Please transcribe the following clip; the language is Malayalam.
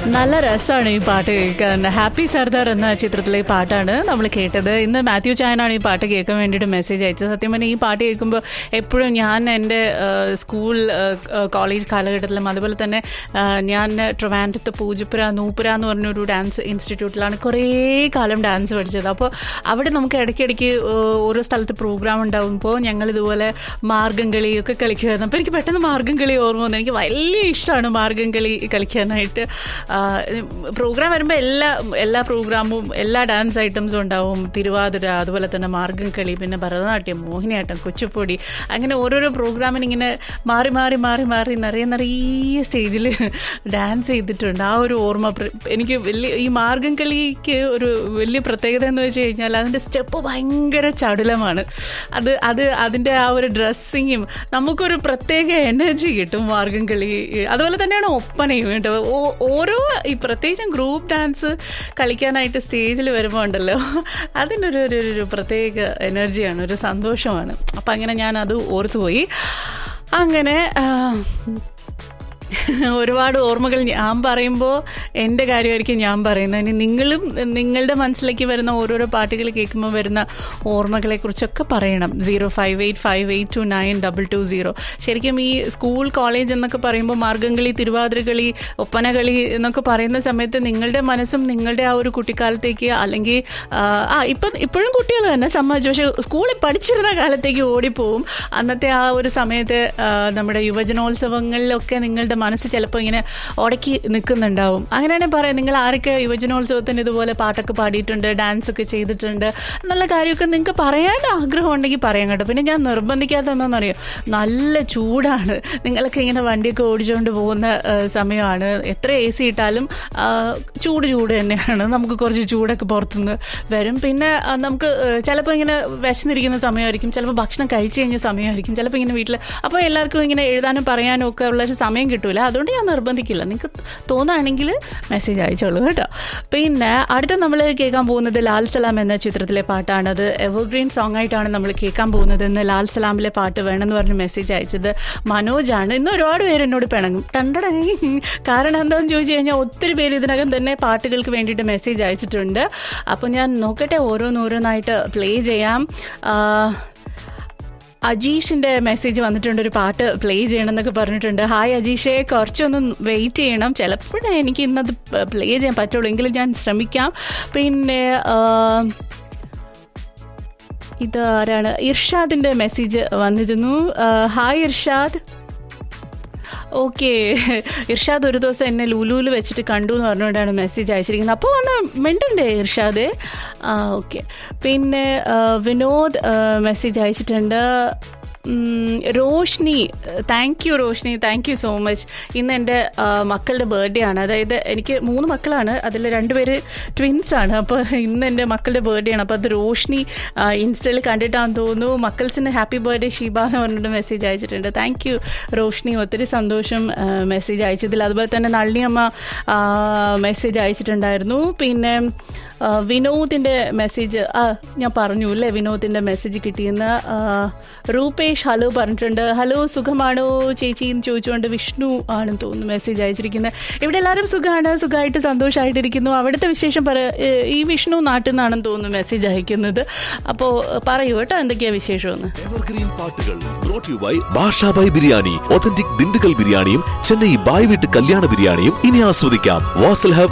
നല്ല രസമാണ് ഈ പാട്ട് കേൾക്കാൻ ഹാപ്പി സർദാർ എന്ന ചിത്രത്തിലെ ഈ പാട്ടാണ് നമ്മൾ കേട്ടത് ഇന്ന് മാത്യു ചായനാണ് ഈ പാട്ട് കേൾക്കാൻ വേണ്ടിയിട്ട് മെസ്സേജ് അയച്ചത് സത്യം പറഞ്ഞാൽ ഈ പാട്ട് കേൾക്കുമ്പോൾ എപ്പോഴും ഞാൻ എൻ്റെ സ്കൂൾ കോളേജ് കാലഘട്ടത്തിലും അതുപോലെ തന്നെ ആ, ഞാൻ ട്രിവാൻഡ്രത്ത് പൂജപ്പുര നൂപ്പുര എന്ന് പറഞ്ഞൊരു ഡാൻസ് ഇൻസ്റ്റിറ്റ്യൂട്ടിലാണ് കുറേ കാലം ഡാൻസ് പഠിച്ചത് അപ്പോൾ അവിടെ നമുക്ക് ഇടയ്ക്കിടയ്ക്ക് ആ, ഓരോ സ്ഥലത്ത് പ്രോഗ്രാം ഉണ്ടാകുമ്പോൾ ഞങ്ങൾ ഇതുപോലെ മാർഗം കളിയൊക്കെ കളിക്കുമായിരുന്നു അപ്പോൾ എനിക്ക് പെട്ടെന്ന് മാർഗം കളി ഓർമ്മ വന്നു എനിക്ക് വലിയ ഇഷ്ടമാണ് മാർഗം കളി കളിക്കാനായിട്ട് പ്രോഗ്രാം വരുമ്പോൾ എല്ലാ എല്ലാ പ്രോഗ്രാമും എല്ലാ ഡാൻസ് ഐറ്റംസും ഉണ്ടാവും തിരുവാതിര അതുപോലെ തന്നെ മാർഗം കളി പിന്നെ ഭരതനാട്യം മോഹിനിയാട്ടം കുച്ചിപ്പൊടി അങ്ങനെ ഓരോരോ പ്രോഗ്രാമിന് ഇങ്ങനെ മാറി മാറി മാറി മാറി നിറയെ നിറയെ സ്റ്റേജിൽ ഡാൻസ് ചെയ്തിട്ടുണ്ട് ആ ഒരു ഓർമ്മ പ്ര- എനിക്ക് വലിയ ഈ മാർഗം കളിക്ക് ഒരു വലിയ പ്രത്യേകത എന്ന് വെച്ച് കഴിഞ്ഞാൽ അതിൻ്റെ സ്റ്റെപ്പ് ഭയങ്കര ചടുലമാണ് അത് അത് അതിൻ്റെ ആ ഒരു ഡ്രസ്സിങ്ങും നമുക്കൊരു പ്രത്യേക എനർജി കിട്ടും മാർഗം കളി അതുപോലെ തന്നെയാണ് ഒപ്പനയും കേട്ടോ ഓ- ഓരോ ഈ പ്രത്യേകിച്ചും ഗ്രൂപ്പ് ഡാൻസ് കളിക്കാനായിട്ട് സ്റ്റേജിൽ വരുമ്പോൾ ഉണ്ടല്ലോ അതിനൊരു ഒരു ഒരു പ്രത്യേക എനർജിയാണ് ഒരു സന്തോഷമാണ് അപ്പം അങ്ങനെ ഞാൻ അത് ഓർത്തുപോയി അങ്ങനെ ആ, ഒരുപാട് ഓർമ്മകൾ ഞാൻ പറയുമ്പോൾ എൻ്റെ കാര്യമായിരിക്കും ഞാൻ പറയുന്നത് ഇനി നിങ്ങളും നിങ്ങളുടെ മനസ്സിലേക്ക് വരുന്ന ഓരോരോ പാട്ടുകൾ കേൾക്കുമ്പോൾ വരുന്ന ഓർമ്മകളെക്കുറിച്ചൊക്കെ പറയണം zero five eight five eight two nine double two zero ശരിക്കും ഈ സ്കൂൾ കോളേജ് എന്നൊക്കെ പറയുമ്പോൾ മാർഗംകളി തിരുവാതിരകളി ഒപ്പനകളി എന്നൊക്കെ പറയുന്ന സമയത്ത് നിങ്ങളുടെ മനസ്സും നിങ്ങളുടെ ആ ഒരു കുട്ടിക്കാലത്തേക്ക് അല്ലെങ്കിൽ ആ, ആ ഇപ്പം ഇപ്പോഴും കുട്ടികൾ തന്നെ സമ്മതിച്ചു പക്ഷേ സ്കൂളിൽ പഠിച്ചിരുന്ന കാലത്തേക്ക് ഓടിപ്പോവും അന്നത്തെ ആ ഒരു സമയത്ത് ആ, നമ്മുടെ യുവജനോത്സവങ്ങളിലൊക്കെ നിങ്ങളുടെ മനസ്സ് ചിലപ്പോൾ ഇങ്ങനെ ഉടക്കി നിൽക്കുന്നുണ്ടാവും അങ്ങനെയാണെങ്കിൽ പറയാം നിങ്ങൾ ആരൊക്കെ യുവജനോത്സവത്തിന് ഇതുപോലെ പാട്ടൊക്കെ പാടിയിട്ടുണ്ട് ഡാൻസ് ഒക്കെ ചെയ്തിട്ടുണ്ട് എന്നുള്ള കാര്യമൊക്കെ നിങ്ങൾക്ക് പറയാൻ ആഗ്രഹം ഉണ്ടെങ്കിൽ പറയാം കേട്ടോ പിന്നെ ഞാൻ നിർബന്ധിക്കാത്തതെന്നറിയോ നല്ല ചൂടാണ് നിങ്ങളൊക്കെ ഇങ്ങനെ വണ്ടിയൊക്കെ ഓടിച്ചുകൊണ്ട് പോകുന്ന ആ, സമയമാണ് എത്ര എ സി ഇട്ടാലും ആ, ചൂട് ചൂട് തന്നെയാണ് നമുക്ക് കുറച്ച് ചൂടൊക്കെ പുറത്തുനിന്ന് വരും പിന്നെ ആ, നമുക്ക് ചിലപ്പോൾ ഇങ്ങനെ വിശന്നിരിക്കുന്ന സമയമായിരിക്കും ചിലപ്പോൾ ഭക്ഷണം കഴിച്ചു കഴിഞ്ഞ സമയമായിരിക്കും ചിലപ്പോൾ ഇങ്ങനെ വീട്ടിൽ അപ്പോൾ എല്ലാവർക്കും ഇങ്ങനെ എഴുതാനും പറയാനും ഒക്കെ ഉള്ള ഒരു സമയം കിട്ടൂല അതുകൊണ്ട് ഞാൻ നിർബന്ധിക്കില്ല നിങ്ങൾക്ക് തോന്നുകയാണെങ്കിൽ മെസ്സേജ് അയച്ചോളൂ കേട്ടോ പിന്നെ അടുത്ത നമ്മൾ കേൾക്കാൻ പോകുന്നത് ലാൽ സലാം എന്ന ചിത്രത്തിലെ പാട്ടാണ് അത് എവർഗ്രീൻ സോങ് ആയിട്ടാണ് നമ്മൾ കേൾക്കാൻ പോകുന്നത് ഇന്ന് ലാൽ സലാമിലെ പാട്ട് വേണമെന്ന് പറഞ്ഞ് മെസ്സേജ് അയച്ചത് മനോജാണ് ഇന്ന് ഒരുപാട് പേര് എന്നോട് പിണങ്ങും ടണ്ടടേ കാരണം എന്താണെന്ന് ചോദിച്ചു കഴിഞ്ഞാൽ ഒത്തിരി പേര് ഇതിനകം തന്നെ പാട്ടുകൾക്ക് വേണ്ടിയിട്ട് മെസ്സേജ് അയച്ചിട്ടുണ്ട് അപ്പോൾ ഞാൻ നോക്കട്ടെ ഓരോന്നോരോന്നായിട്ട് പ്ലേ ചെയ്യാം ആ, അജീഷിന്റെ മെസ്സേജ് വന്നിട്ടുണ്ട് ഒരു പാട്ട് പ്ലേ ചെയ്യണം എന്നൊക്കെ പറഞ്ഞിട്ടുണ്ട് ഹായ് അജീഷെ കുറച്ചൊന്ന് വെയിറ്റ് ചെയ്യണം ചിലപ്പോഴേ എനിക്ക് ഇന്നത് പ്ലേ ചെയ്യാൻ പറ്റുള്ളൂ എങ്കിലും ഞാൻ ശ്രമിക്കാം പിന്നെ ആ, ഇത് ആരാണ് ഇർഷാദിന്റെ മെസ്സേജ് വന്നിരുന്നു ആ, ഹായ് ഇർഷാദ് ഓക്കെ ഇർഷാദ് ഒരു ദിവസം എന്നെ ലുലുവിൽ വെച്ചിട്ട് കണ്ടു എന്ന് പറഞ്ഞുകൊണ്ടാണ് മെസ്സേജ് അയച്ചിരിക്കുന്നത് അപ്പോൾ വന്ന് മിണ്ടണ്ടേ ഇർഷാദ് ആ ഓക്കെ പിന്നെ ആ, വിനോദ് മെസ്സേജ് അയച്ചിട്ടുണ്ട് ഉം, Roshni thank you Roshni thank you so much ഇന്ന് എൻ്റെ ആ, മക്കളുടെ ബർത്ത്ഡേ ആണ് അതായത് എനിക്ക് മൂന്ന് മക്കളാണ് അതിൽ രണ്ടുപേര് ട്വിൻസ് ആണ് അപ്പോൾ ഇന്ന് എൻ്റെ മക്കളുടെ ബർത്ത്ഡേ ആണ് അപ്പോൾ അത് റോഷ്നി ഇൻസ്റ്റയിൽ കണ്ടിട്ടാന്ന് തോന്നുന്നു മക്കൾസിന് ഹാപ്പി ബർത്ത്ഡേ ഷീബ എന്ന് പറഞ്ഞിട്ട് മെസ്സേജ് അയച്ചിട്ടുണ്ട് താങ്ക് യു റോഷ്നി ഒത്തിരി സന്തോഷം മെസ്സേജ് അയച്ചതിൽ അതുപോലെ തന്നെ നളിനിയമ്മ മെസ്സേജ് അയച്ചിട്ടുണ്ടായിരുന്നു പിന്നെ ആ, വിനോദിൻ്റെ മെസ്സേജ് ആ ഞാൻ പറഞ്ഞു അല്ലേ വിനോദിൻ്റെ മെസ്സേജ് കിട്ടിയെന്ന് ആ, റൂപേഷ് ഹലോ പറഞ്ഞിട്ടുണ്ട് ഹലോ സുഖമാണോ ചേച്ചി എന്ന് ചോദിച്ചുകൊണ്ട് വിഷ്ണു ആണെന്ന് തോന്നുന്നു മെസ്സേജ് അയച്ചിരിക്കുന്നത് ഇവിടെ എല്ലാവരും സുഖമാണ് സുഖമായിട്ട് സന്തോഷമായിട്ടിരിക്കുന്നു അവിടുത്തെ വിശേഷം പറ ഏ, ഈ വിഷ്ണു നാട്ടിൽ നിന്നാണെന്ന് തോന്നുന്നു മെസ്സേജ് അയക്കുന്നത് അപ്പോൾ പറയൂ കേട്ടോ എന്തൊക്കെയാണ് വിശേഷമെന്ന് എവർഗ്രീൻ പാട്ടുകൾ brought you by Basha Bhai biryani authentic Dindigul ബിരിയാണിയും ചെന്നൈ ബായ് വീട്ട് കല്യാണ ബിരിയാണിയും ഇനി ആസ്വദിക്കാം വാസൽ ഹബ്